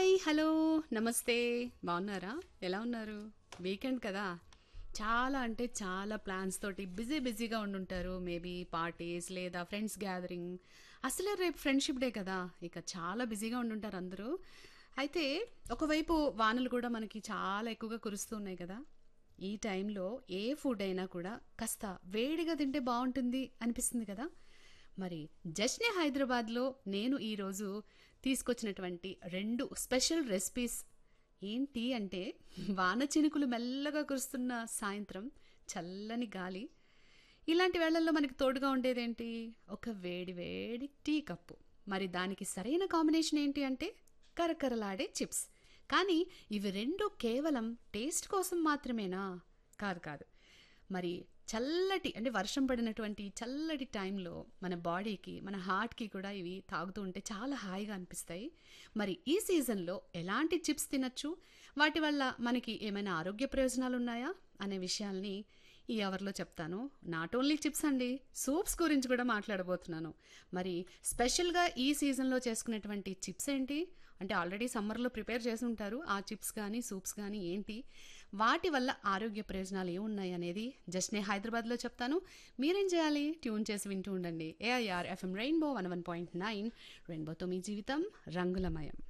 hi hello నమస్తే బాగున్నారా ఎలా ఉన్నారు వీకెండ్ కదా చాలా అంటే చాలా ప్లాన్స్ తోటి బిజీ బిజీగా ఉండుంటారు మేబీ పార్టీస్ లేదా ఫ్రెండ్స్ గ్యాదరింగ్ అసలే రేపు ఫ్రెండ్షిప్ డే కదా ఇక చాలా బిజీగా ఉండుంటారు అందరూ అయితే ఒకవైపు వానలు కూడా మనకి చాలా ఎక్కువగా కురుస్తూ ఉన్నాయి కదా ఈ టైంలో ఏ ఫుడ్ అయినా కూడా కాస్త వేడిగా తింటే బాగుంటుంది అనిపిస్తుంది కదా మరి జస్నే హైదరాబాద్లో నేను ఈరోజు తీసుకొచ్చినటువంటి రెండు స్పెషల్ రెసిపీస్ ఏంటి అంటే వాన చినుకులు మెల్లగా కురుస్తున్న సాయంత్రం చల్లని గాలి ఇలాంటి వేళల్లో మనకి తోడుగా ఉండేదేంటి ఒక వేడి వేడి టీ కప్పు మరి దానికి సరైన కాంబినేషన్ ఏంటి అంటే కరకరలాడే చిప్స్ కానీ ఇవి రెండు కేవలం టేస్ట్ కోసం మాత్రమేనా కాదు కాదు మరి చల్లటి అంటే వర్షం పడినటువంటి చల్లటి టైంలో మన బాడీకి మన హార్ట్కి కూడా ఇవి తాగుతూ ఉంటే చాలా హాయిగా అనిపిస్తాయి మరి ఈ సీజన్లో ఎలాంటి చిప్స్ తినచ్చు వాటి వల్ల మనకి ఏమైనా ఆరోగ్య ప్రయోజనాలు ఉన్నాయా అనే విషయాల్ని ఈ అవర్లో చెప్తాను not only chips and soups గురించి కూడా మాట్లాడబోతున్నాను మరి స్పెషల్గా ఈ సీజన్లో చేసుకునేటువంటి చిప్స్ ఏంటి అంటే ఆల్రెడీ సమ్మర్లో ప్రిపేర్ చేసి ఉంటారు ఆ చిప్స్ కానీ సూప్స్ కానీ ఏంటి వాటి వల్ల ఆరోగ్య ప్రయోజనాలు ఏమున్నాయి అనేది జస్ట్ నేను హైదరాబాద్లో చెప్తాను మీరేం చేయాలి ట్యూన్ చేసి వింటూ ఉండండి AIR FM Rainbow one one point nine రెయిన్బోతో మీ జీవితం రంగులమయం